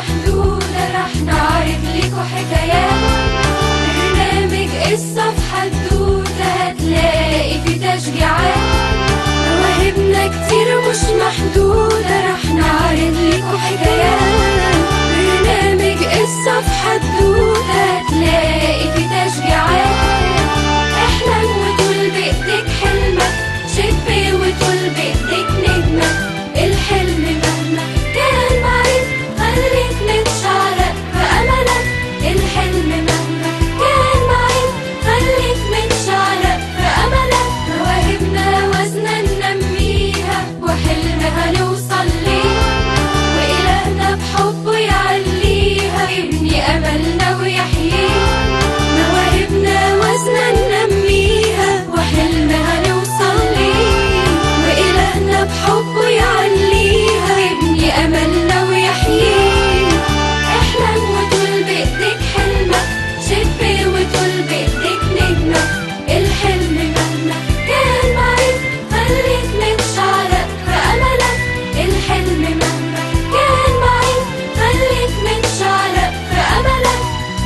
محدودة رح نعرض لكم حكايات برنامج قصة في حدوتة هتلاقي في تشجيعات مواهبنا كتير مش محدودة رح نعرض لكم حكايات برنامج قصة في حدوتة هتلاقي في تشجيعات احلم وطول بإيديك حلمك شب وطول بإيديك نجمك الحلم مهما كان بعيد خليك متشعلق بأملك الحلم مهما كان بعيد خليك متشعلق بأملك مواهبنا وزنا ننميها وحلمها نوصل ليه وإلهنا بحبه يعليها يبني أملنا ويحييها مواهبنا وزنا ننميها وحلمها نوصل ليه وإلهنا بحبه يعليها يبني أملنا ويحييها احلم وطول بإيديك حلمك شب وطول بإيديك نجمك الحلم مهما كان بعيد خليك متشعلق بأملك الحلم مهما كان بعيد خليك متشعلق بأملك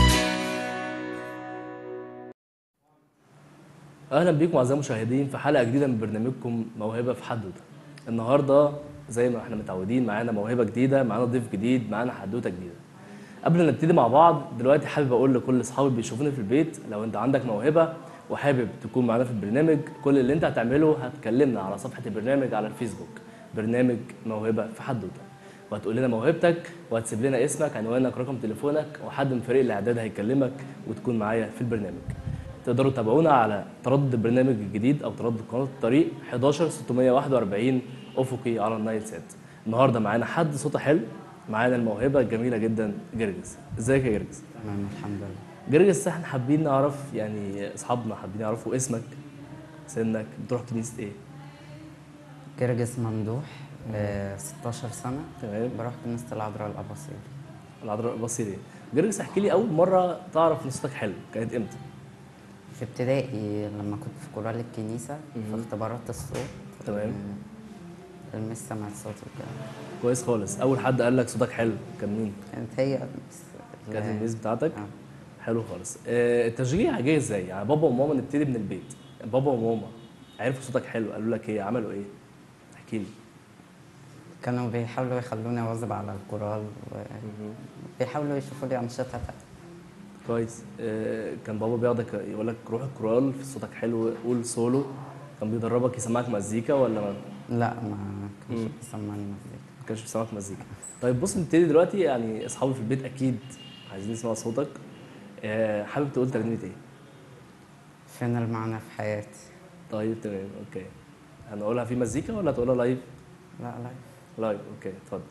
اهلا بيكم اعزائي المشاهدين في حلقه جديده من برنامجكم موهبه في حدوته النهارده زي ما احنا متعودين معانا موهبه جديده معانا ضيف جديد معانا حدوته جديده قبل ما نبتدي مع بعض دلوقتي حابب اقول لكل اصحابي اللي بيشوفوني في البيت لو انت عندك موهبه وحابب تكون معانا في البرنامج كل اللي انت هتعمله هتكلمنا على صفحه البرنامج على الفيسبوك برنامج موهبه في حدوته وهتقول لنا موهبتك وهتسيب لنا اسمك عنوانك رقم تليفونك وحد من فريق الاعداد هيكلمك وتكون معايا في البرنامج تقدروا تتابعونا على تردد البرنامج الجديد او تردد قناه الطريق 11641 افقي على النايل سات النهارده معانا حد صوته حلو معانا الموهبه الجميله جدا جرجس ازيك يا جرجس تمام الحمد لله جرجس احنا حابين نعرف يعني اصحابنا حابين يعرفوا اسمك سنك بتروح كنيسه ايه جرجس ممدوح آه 16 سنة تمام بروح كنيسة العذراء الأباصير العذراء البصيري جرجس احكي لي اول مره تعرف ان صوتك حلو كانت امتى في ابتدائي لما كنت في كورال الكنيسة في اختبارات الصوت تمام. آه، المس سمعت صوتي وكده كويس خالص اول حد قال لك صوتك حلو كان مين كانت هي المس كانت الميز بتاعتك آه. حلو خالص آه، التشجيع جه ازاي يعني بابا وماما نبتدي من البيت بابا وماما عرفوا صوتك حلو قالوا لك ايه عملوا ايه احكي لي كانوا بيحاولوا يخلوني أواظب على الكورال وبيحاولوا يشوفوا لي أنشطة تانية كويس آه، كان بابا بياخدك يقول لك روح الكورال في صوتك حلو قول سولو كان بيدربك يسمعك مزيكا ولا ما لا ما كانش بيسمعني مزيكا ما كانش بيسمعك مزيكا طيب بص نبتدي دلوقتي يعني اصحابي في البيت اكيد عايزين يسمعوا صوتك آه، حابب تقول ترنيمه ايه فين المعنى في حياتي طيب تمام اوكي هنقولها في مزيكا ولا تقولها لايف لا لا لايف اوكي اتفضل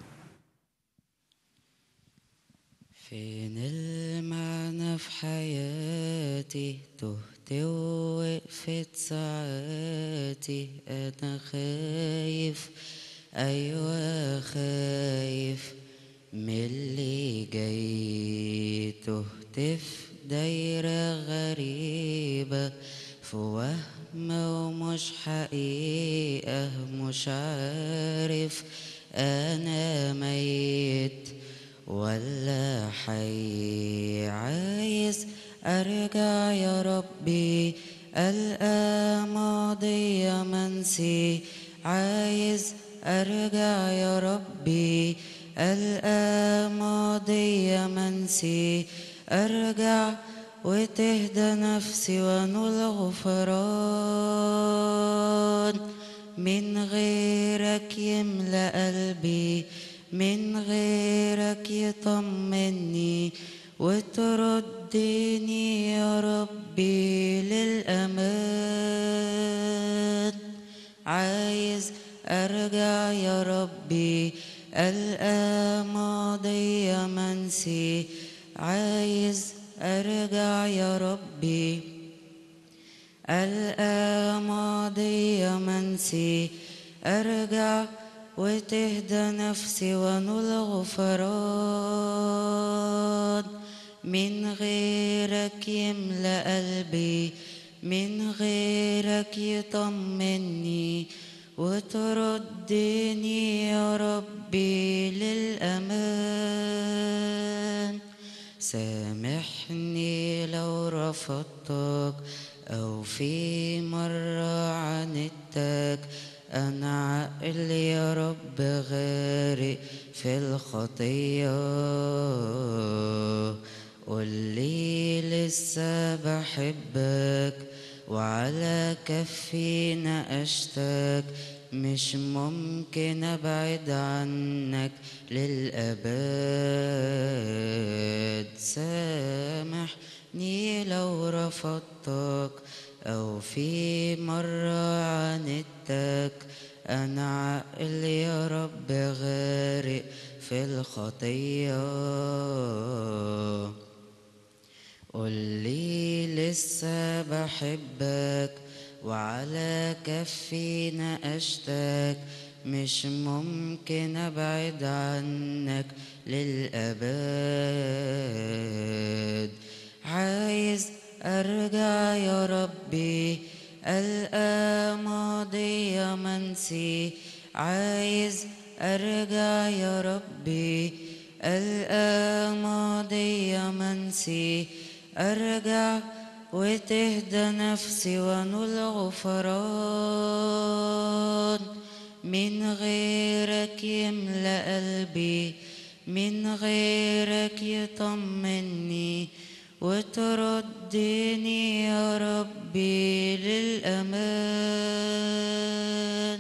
فين المعنى في حياتي تهت ووقفت ساعاتي انا خايف ايوه خايف من اللي جاي تهت في دايرة غريبة في وهم ومش حقيقة مش عارف انا ميت ولا حي عايز ارجع يا ربي القى ماضي منسي عايز ارجع يا ربي القى ماضي منسي ارجع وتهدى نفسي ونول غفران من غيرك يملأ قلبي من غيرك يطمني وتردني يا ربي للأمان عايز أرجع يا ربي ألقى ماضي منسي عايز أرجع يا ربي ألقى ماضي منسي أرجع وتهدى نفسي ونول غفران من غيرك يملأ قلبي من غيرك يطمني وتردني يا ربي للأمان سامحني لو رفضتك أو في مرة عاندتك أنا عقلي يا رب غارق في الخطية قولي لسه بحبك وعلى كفي نقشتك مش ممكن أبعد عنك للأبد سامحني لو رفضتك أو في مرة عاندتك أنا عقلي يا رب غارق في الخطية قولي لسه بحبك وعلى كفي نقشتك مش ممكن أبعد عنك للأبد عايز أرجع يا ربي ألقى ماضي منسي عايز أرجع يا ربي ألقى ماضي منسي أرجع وتهدى نفسي ونول غفران من غيرك يملأ قلبي من غيرك يطمني وتردني يا ربي للأمان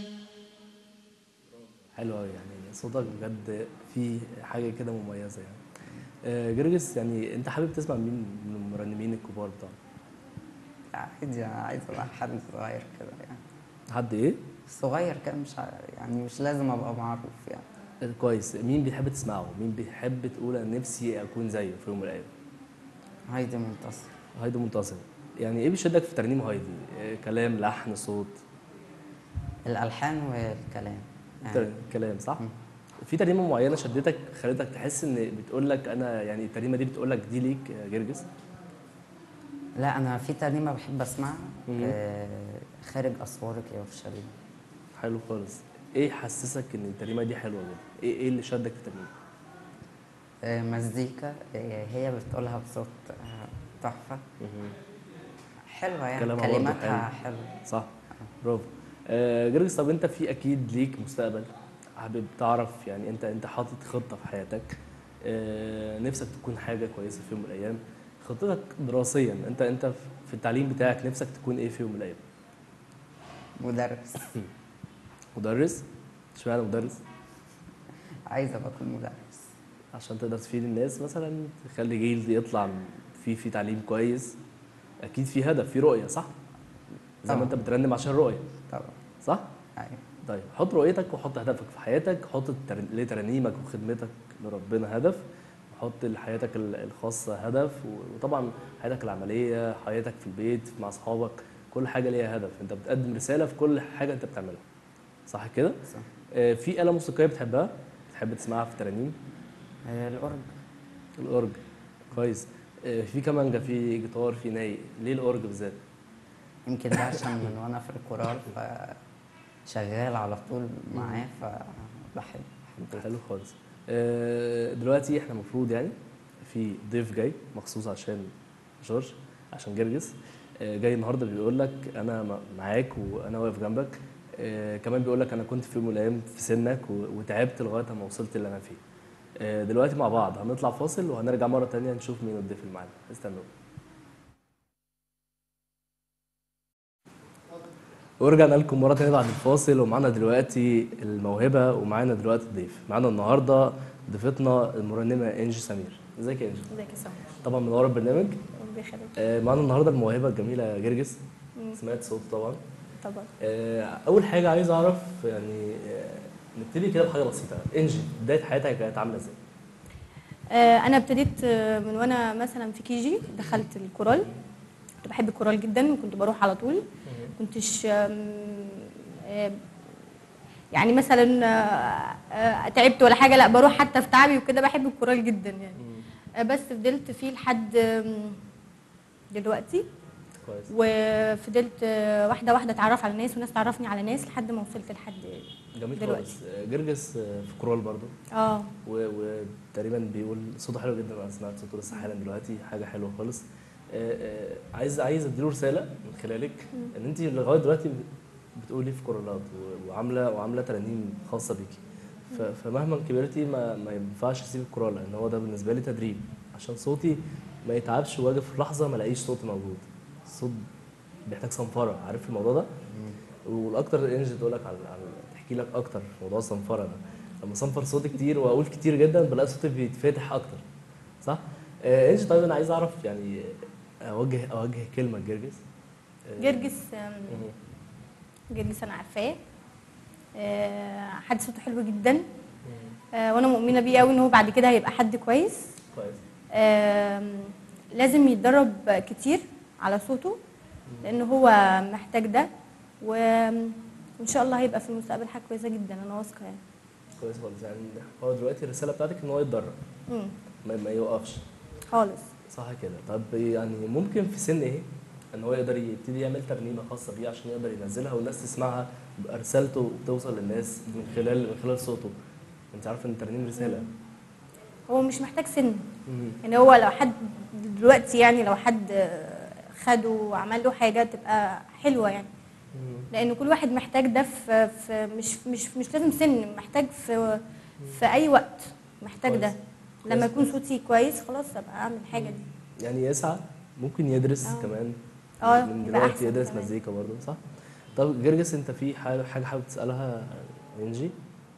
حلو قوي يعني صوتك بجد فيه حاجه كده مميزه يعني آه، جرجس يعني انت حابب تسمع مين من المرنمين الكبار بتوعنا عادي أنا عايز أبقى حد صغير كده يعني حد ايه صغير كده مش ع- يعني مش لازم أبقى معروف يعني آه، كويس مين بيحب تسمعه مين بيحب تقول انا نفسي اكون زيه في يوم من الايام هايدي منتصر هايدي منتصر يعني ايه بيشدك في ترنيم هايدي آه، كلام لحن صوت الألحان والكلام تر- يعني كلام صح مم. في ترنيمه معينه شدتك خلتك تحس ان بتقول لك انا يعني الترنيمه دي بتقول لك دي ليك يا جرجس لا أنا في ترنيمة بحب أسمعها مم. آه، خارج أسوارك يا أورشليم حلو خالص ايه حسسك ان الترنيمه دي حلوه جدا ايه ايه اللي شدك في الترنيمه آه، مزيكا آه، هي بتقولها بصوت آه، تحفة حلوة يعني كلامها برضه كلماتها حلو. حلوة صح برافو آه جرجس طب انت في اكيد ليك مستقبل حابب تعرف يعني انت انت حاطط خطه في حياتك آه نفسك تكون حاجه كويسه في يوم من الايام خطتك دراسيا انت انت في التعليم بتاعك نفسك تكون ايه في يوم من الايام مدرس مدرس اشمعنى مدرس عايزة أبقى أكون مدرس عشان تقدر تفيد الناس مثلا تخلي جيل يطلع في في تعليم كويس اكيد في هدف في رؤيه صح زي ما طبعا. انت بترنم عشان رؤيه طبعا صح أيوة طيب حط رؤيتك وحط هدفك في حياتك حط التر- لترانيمك وخدمتك لربنا هدف حط لحياتك ال- الخاصة هدف و- وطبعا حياتك العملية حياتك في البيت مع أصحابك كل حاجة ليها هدف أنت بتقدم رسالة في كل حاجة أنت بتعملها صح كده؟ صح آه، في آلة موسيقية بتحبها؟ بتحب تسمعها في الترانيم؟ آه، الأورج الأورج كويس آه، في كمانجا في جيتار في ناي ليه الأورج بالذات؟ يمكن ده عشان من وأنا في الكورال فشغال على طول معاه فبحب بحب حلو خالص آه، دلوقتي احنا المفروض يعني في ضيف جاي مخصوص عشان جورج عشان جرجس آه، جاي النهارده بيقول لك انا م- معاك وانا واقف جنبك آه، كمان بيقول لك انا كنت في يوم من الايام في سنك و- وتعبت لغايه ما وصلت اللي انا فيه آه، دلوقتي مع بعض هنطلع فاصل وهنرجع مره تانية نشوف مين الضيف اللي معانا استنوا ورجعنا لكم مره تانية بعد الفاصل ومعانا دلوقتي الموهبه ومعانا دلوقتي الضيف معانا النهارده ضيفتنا المرنمه انجي سمير ازيك يا انجي ازيك يا سامي طبعا منوره البرنامج ربي يخليك آه، معانا النهارده الموهبه الجميله جرجس سمعت صوت طبعا طبعا آه، اول حاجه عايز اعرف يعني آه، نبتدي كده بحاجه بسيطه انجي بدايه حياتك كانت عامله ازاي آه، انا ابتديت آه، من وانا مثلا في كي جي دخلت الكورال كنت بحب الكورال جدا وكنت بروح على طول كنتش آم، آه، يعني مثلا آه، آه، تعبت ولا حاجه لا بروح حتى في تعبي وكده بحب الكورال جدا يعني آه، بس فضلت فيه لحد آم، دلوقتي كويس وفضلت آه، واحده واحده اتعرف على ناس وناس تعرفني على ناس لحد ما وصلت لحد جميل دلوقتي. خالص آه، جرجس آه، في كورال برضو اه و- وتقريبا بيقول صوته حلو جدا انا سمعت صوته لسه حالا دلوقتي حاجه حلوه خالص آه، آه، عايز عايز اديله رساله من خلالك ان انت لغايه دلوقتي بتقولي في كورالات و- وعامله وعامله ترانيم خاصه بيكي ف- فمهما كبرتي ما, ما ينفعش اسيب الكورال لان هو ده بالنسبه لي تدريب عشان صوتي ما يتعبش واجي في لحظه ما الاقيش صوتي موجود الصوت بيحتاج صنفره عارف الموضوع ده والاكتر انجي تقول لك على على- تحكي لك اكتر في موضوع الصنفره ده لما صنفر صوتي كتير واقول كتير جدا بلاقي صوتي بيتفتح اكتر صح آه انجي طيب انا عايز اعرف يعني اوجه اوجه كلمه لجرجس آه، جرجس آم، مهم. جرجس انا عارفاه آه، حد صوته حلو جدا آه، وانا مؤمنه بيه قوي ان هو بعد كده هيبقى حد كويس كويس آم، لازم يتدرب كتير على صوته لان هو محتاج ده و- وان شاء الله هيبقى في المستقبل حاجه كويسه جدا انا واثقه يعني كويس خالص يعني هو دلوقتي الرساله بتاعتك ان هو يتدرب مم، ما, ما يوقفش خالص صح كده طب يعني ممكن في سن ايه ان هو يقدر يبتدي يعمل ترنيمه خاصه بيه عشان يقدر ينزلها والناس تسمعها يبقى رسالته توصل للناس من خلال من خلال صوته انت عارف ان الترنيم رساله هو مش محتاج سن مم. يعني هو لو حد دلوقتي يعني لو حد آه، خده وعمل له حاجه تبقى حلوه يعني مم. لان كل واحد محتاج ده في, في مش مش مش لازم سن محتاج في في اي وقت محتاج ده كويس. لما كويس. يكون صوتي كويس خلاص ابقى اعمل الحاجه دي يعني يسعى ممكن يدرس آه. كمان آه، من يبقى دلوقتي أحسن يدرس كمان. مزيكا برضه صح طب جرجس انت في حاجه حاجه حابب تسالها انجي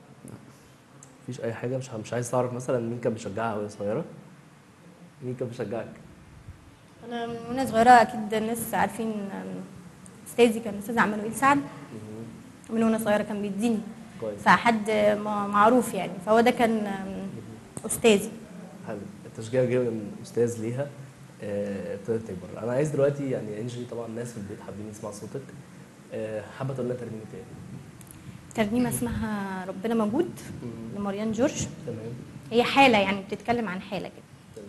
مفيش اي حاجه مش مش عايز تعرف مثلا مين كان بيشجعها وهي صغيره مين كان بيشجعك انا من وانا صغيره اكيد الناس عارفين آم، استاذي كان استاذ عمانويل سعد من وانا صغيره كان بيديني كويس فحد ما- معروف يعني فهو ده كان آم، استاذي حلو التشجيع جه من استاذ ليها آه، ابتدت تكبر انا عايز دلوقتي يعني انجي طبعا الناس في البيت حابين يسمعوا صوتك آه، حابه تقول لنا ترنيمه تاني ترنيمه اسمها ربنا موجود لمريان جورج تمام هي حاله يعني بتتكلم عن حاله كده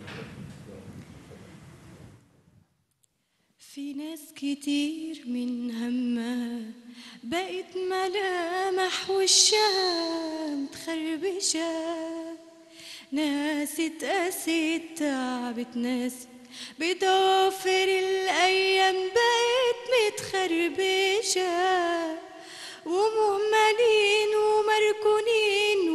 في ناس كتير من همها بقت ملامح وشها متخربشة ناس اتقست تعبت ناس بضوافر الأيام بقت متخربشة ومهملين ومركونين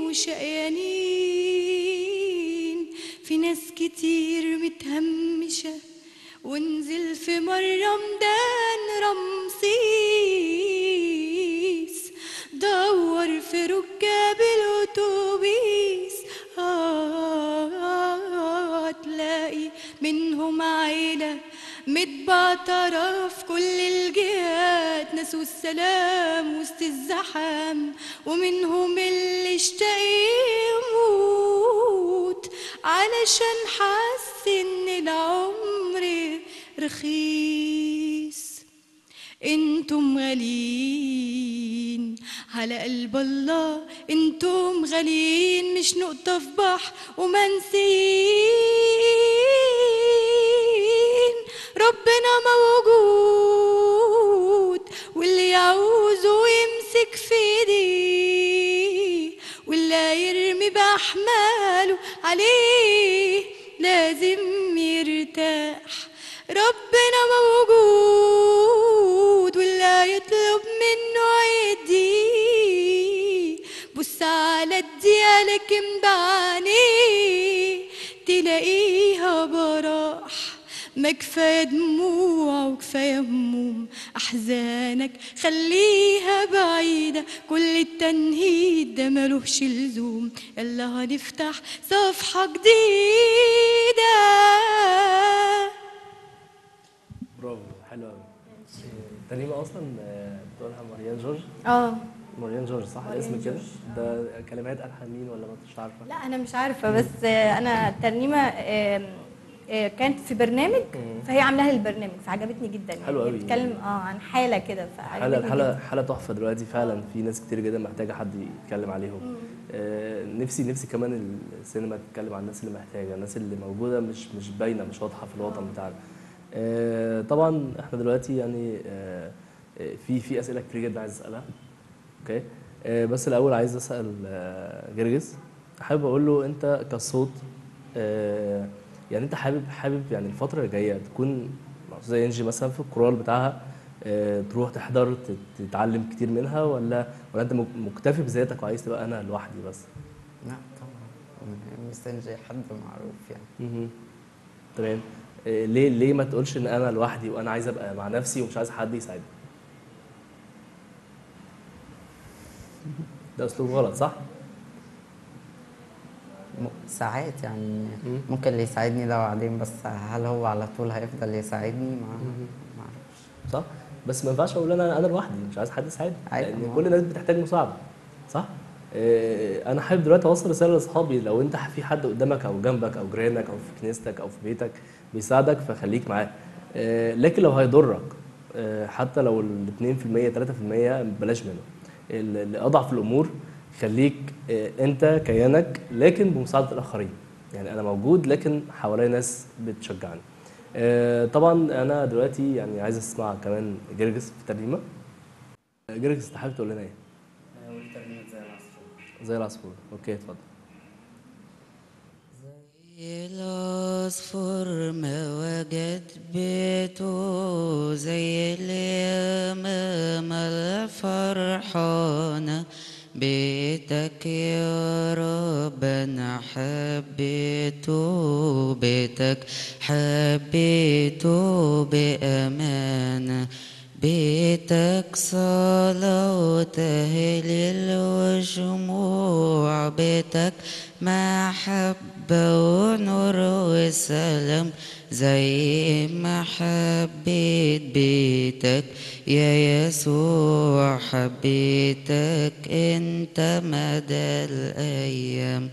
وشقيانين في ناس كتير متهمشة ونزل في مرة ميدان رمسيس دور في ركاب الأتوبيس آه تلاقي منهم عيلة متبعترة في كل الجهات ناس والسلام وسط الزحام ومنهم اللي اشتاق يموت علشان حس ان العمر رخيص انتم غاليين على قلب الله انتم غاليين مش نقطة في بحر ومنسيين ربنا موجود واللي يعوزه يمسك في ايديه واللي يرمي بأحماله عليه لازم يرتاح ربنا موجود واللي يطلب منه يديه بص على الدقيقة لكن بعينيه تلاقيها براح ما كفاية دموع وكفاية هموم أحزانك خليها بعيدة كل التنهيد ده ملوش لزوم يلا هنفتح صفحة جديدة برافو حلو قوي الترنيمه اصلا آه، بتقولها مريان جورج اه مريان جورج صح مريان الاسم كده جورج. ده كلمات الحان مين ولا ما مش عارفه لا انا مش عارفه بس آه، انا الترنيمه آم، آه، كانت في برنامج فهي عاملاها للبرنامج فعجبتني جدا يعني حلو هي قوي. بتتكلم اه عن حاله كده حالة فعجبتني حالة جدا حالة تحفة دلوقتي فعلا في ناس كتير جدا محتاجة حد يتكلم عليهم آه نفسي نفسي كمان السينما تتكلم عن الناس اللي محتاجة الناس اللي موجودة مش مش باينة مش واضحة في الوطن بتاعنا آه، طبعا احنا دلوقتي يعني آه، آه، في في اسئله كتير جدا عايز اسالها اوكي آه، بس الاول عايز اسال آه، جرجس حابب اقول له انت كصوت آه، يعني انت حابب حابب يعني الفتره اللي جايه تكون زي انجي مثلا في الكورال بتاعها آه، تروح تحضر تت- تتعلم كتير منها ولا ولا انت مك- مكتفي بذاتك وعايز تبقى انا لوحدي بس لا طبعا مستنجي حد معروف يعني مهم. تمام آه، ليه ليه ما تقولش ان انا لوحدي وانا عايز ابقى مع نفسي ومش عايز حد يساعدني ده اسلوب غلط صح م- ساعات يعني مم. ممكن اللي يساعدني ده بعدين بس هل هو على طول هيفضل يساعدني ما ما اعرفش صح بس ما ينفعش اقول انا انا لوحدي مش عايز حد يساعدني أيوة، لان ما- كل الناس بتحتاج مساعده صح آه، انا حابب دلوقتي اوصل رساله لاصحابي لو انت في حد قدامك او جنبك او جيرانك او في كنيستك او في بيتك بيساعدك فخليك معاه آه، لكن لو هيضرك آه، حتى لو ال 2% 3% بلاش منه ال- اللي اضعف الامور خليك آه، انت كيانك لكن بمساعده الاخرين يعني انا موجود لكن حواليا ناس بتشجعني آه، طبعا انا دلوقتي يعني عايز اسمع كمان جرجس في ترنيمه آه، جرجس انت حابب تقول لنا ايه زي العصفور اوكي اتفضل زي العصفور ما وجد بيته زي اليمامة الفرحانة بيتك يا رب أنا حبيته بيتك حبيته بأمانة بيتك صلاة وتهليل وشموع بيتك محبة ونور وسلام زي ما حبيت بيتك يا يسوع حبيتك انت مدى الأيام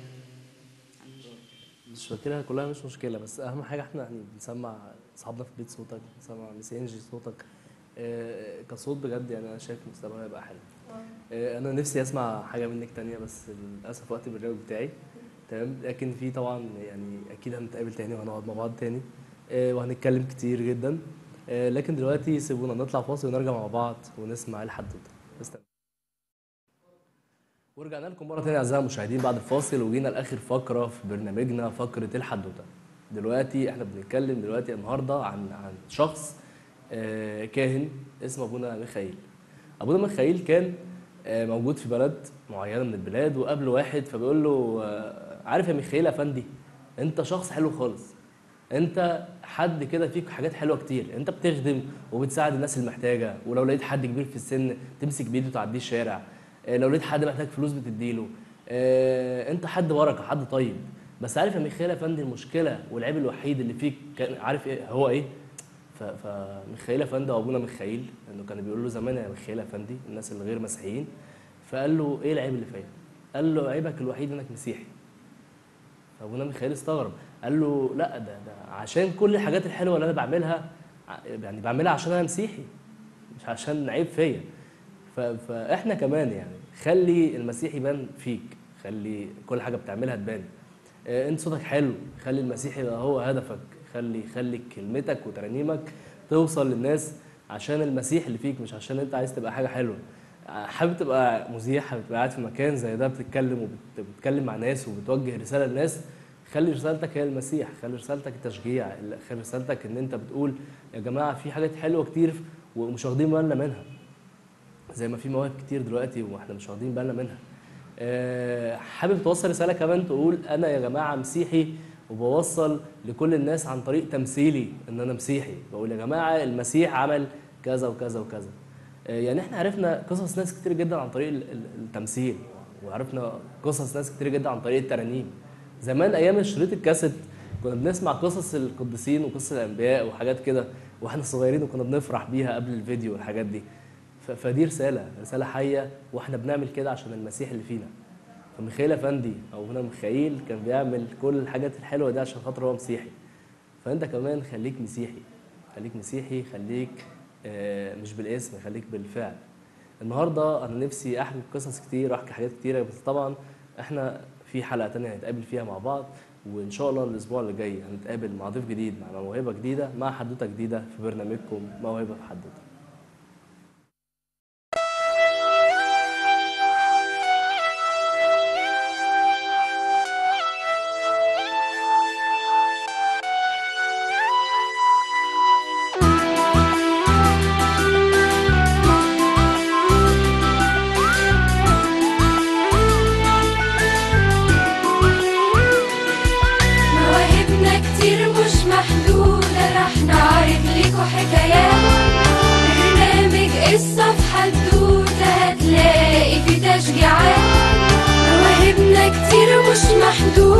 مش فاكرها كلها مش مشكله بس اهم حاجه احنا يعني بنسمع اصحابنا في البيت صوتك بنسمع ميسنجي صوتك آه، كصوت بجد يعني انا شايف مستقبلها هيبقى حلو آه، انا نفسي اسمع حاجه منك تانية بس للاسف وقت البرنامج بتاعي تمام لكن في طبعا يعني اكيد هنتقابل تاني وهنقعد مع بعض تاني آه، وهنتكلم كتير جدا آه، لكن دلوقتي سيبونا نطلع فاصل ونرجع مع بعض ونسمع الحدوته استنى ورجعنا لكم مره تانية اعزائي المشاهدين بعد الفاصل وجينا لاخر فقره في برنامجنا فقره الحدوته دلوقتي احنا بنتكلم دلوقتي النهارده عن عن شخص آه، كاهن اسمه ابونا ميخائيل ابونا ميخائيل كان آه، موجود في بلد معينه من البلاد وقابل واحد فبيقول له آه، عارف يا ميخائيل افندي انت شخص حلو خالص انت حد كده فيك حاجات حلوه كتير انت بتخدم وبتساعد الناس المحتاجه ولو لقيت حد كبير في السن تمسك بايده تعديه الشارع اه، لو لقيت حد محتاج فلوس بتديله اه، انت حد بركه حد طيب بس عارف يا ميخائيل افندي المشكله والعيب الوحيد اللي فيك كان عارف ايه هو ايه ف- فميخائيل افندي وابونا ميخائيل لانه كان بيقول له زمان يا ميخائيل افندي الناس اللي غير مسيحيين فقال له ايه العيب اللي فيا قال له عيبك الوحيد انك مسيحي فابونا ميخائيل استغرب قال له لا ده ده عشان كل الحاجات الحلوه اللي انا بعملها ع- يعني بعملها عشان انا مسيحي مش عشان عيب فيا ف- فاحنا كمان يعني خلي المسيح يبان فيك خلي كل حاجه بتعملها تبان آه، انت صوتك حلو خلي المسيح يبقى هو هدفك خلي خلي كلمتك وترانيمك توصل للناس عشان المسيح اللي فيك مش عشان انت عايز تبقى حاجه حلوه حابب تبقى مذيع حابب تبقى قاعد في مكان زي ده بتتكلم وبتتكلم مع ناس وبتوجه رساله للناس خلي رسالتك هي المسيح خلي رسالتك التشجيع خلي رسالتك ان انت بتقول يا جماعه في حاجات حلوه كتير ومش واخدين بالنا منها زي ما في مواهب كتير دلوقتي واحنا مش واخدين بالنا منها آه، حابب توصل رساله كمان تقول انا يا جماعه مسيحي وبوصل لكل الناس عن طريق تمثيلي ان انا مسيحي بقول يا جماعه المسيح عمل كذا وكذا وكذا آه، يعني احنا عرفنا قصص ناس كتير جدا عن طريق ال- ال- التمثيل وعرفنا قصص ناس كتير جدا عن طريق الترانيم زمان ايام شريط الكاسيت كنا بنسمع قصص القديسين وقصص الانبياء وحاجات كده واحنا صغيرين وكنا بنفرح بيها قبل الفيديو والحاجات دي ف- فدي رساله رساله حيه واحنا بنعمل كده عشان المسيح اللي فينا فميخائيل افندي او هنا ميخائيل كان بيعمل كل الحاجات الحلوه دي عشان خاطر هو مسيحي فانت كمان خليك مسيحي خليك مسيحي خليك آه، مش بالاسم خليك بالفعل النهارده انا نفسي احكي قصص كتير واحكي حاجات كتيره بس طبعا احنا في حلقه تانية هنتقابل فيها مع بعض وان شاء الله الاسبوع اللي جاي هنتقابل مع ضيف جديد مع موهبه جديده مع حدوته جديده في برنامجكم موهبه في حدوته مواهبنا كتير مش محدودة رح نعرض لكم حكايات برنامج قصة في حدوتة هتلاقي في تشجيعات مواهبنا كتير مش محدودة